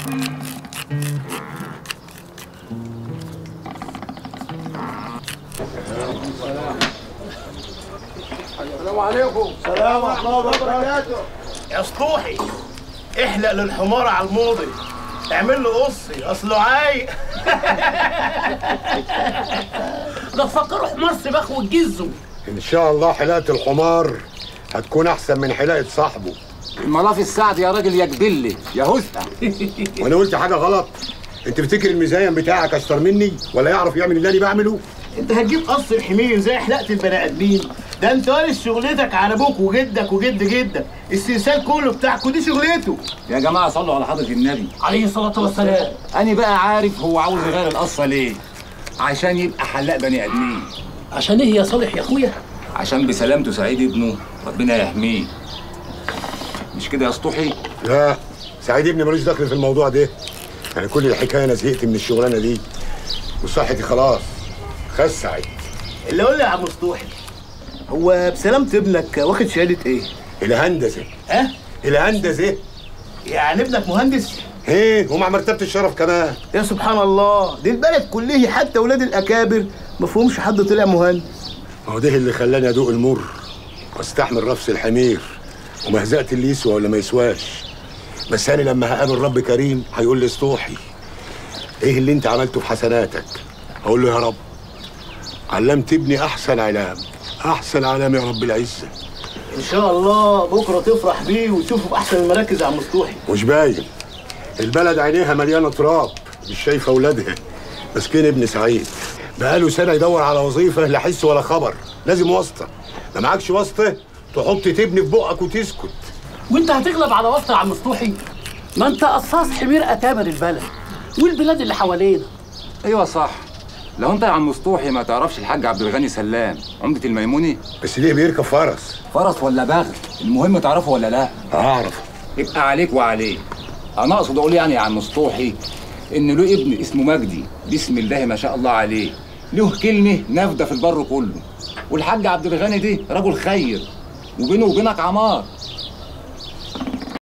السلام عليكم السلام ورحمه الله وبركاته يا سطوحي احلق للحمار على الموضي اعمل له قصي اصله عايق ده تفكروا حمار سباخ وتجزوا ان شاء الله حلاقه الحمار هتكون احسن من حلاقه صاحبه الملاف السعد يا راجل يا جبلي يا هسقة وانا قلت حاجه غلط انت بتفتكر المزين بتاعك اشطر مني ولا يعرف يعمل اللي انا بعمله انت هتجيب قص الحمير زي حلقه البني ادمين ده انت وارث شغلتك على ابوك وجدك وجد جدك السلسال كله بتاعك ودي شغلته يا جماعة صلوا على حضرة النبي عليه الصلاة والسلام أنا بقى عارف هو عاوز يغير القصة ليه عشان يبقى حلاق بني آدمين عشان ايه يا صالح يا اخويا عشان بسلامته سعيد ابنه ربنا يحميه مش كده يا سطوحي لا سعيد ابني ملوش دخل في الموضوع ده يعني كل الحكايه انا زهقت من الشغلانه دي وصحتي خلاص خس سعيد اللي قول لي يا عم سطوحي هو بسلامة ابنك واخد شهاده ايه؟ الهندسه ها؟ الهندسه يعني ابنك مهندس؟ ايه ومع مرتبه الشرف كمان يا سبحان الله دي البلد كلها حتى ولاد الاكابر ما فيهمش حد طلع مهندس هو ده اللي خلاني ادوق المر واستحمل رفس الحمير ومهزقه اللي يسوى ولا ما يسواش بس انا لما هقابل رب كريم هيقول لي اسطوحي ايه اللي انت عملته في حسناتك هقول له يا رب علمت ابني احسن علام احسن علام يا رب العزه ان شاء الله بكره تفرح بيه وتشوفه في احسن المراكز يا عم سطوحي مش باين البلد عينيها مليانه تراب مش شايفه اولادها مسكين ابن سعيد بقاله سنه يدور على وظيفه لا حس ولا خبر لازم واسطه ما معكش واسطه تحط تبني في بقك وتسكت وانت هتغلب على وسط يا عم سطوحي ما انت قصاص حمير اكابر البلد والبلاد اللي حوالينا أيوة صح لو أنت يا عم سطوحي ما تعرفش الحاج عبد الغني سلام عمدة الميموني بس ليه بيركب فرس فرس ولا بغل المهم تعرفه ولا لا هعرف يبقى عليك وعليه انا اقصد اقول يعني يا عم سطوحي ان له ابن اسمه مجدي بسم الله ما شاء الله عليه له كلمه نافده في البر كله والحاج عبد الغني ده رجل خير وبينه وبينك عمار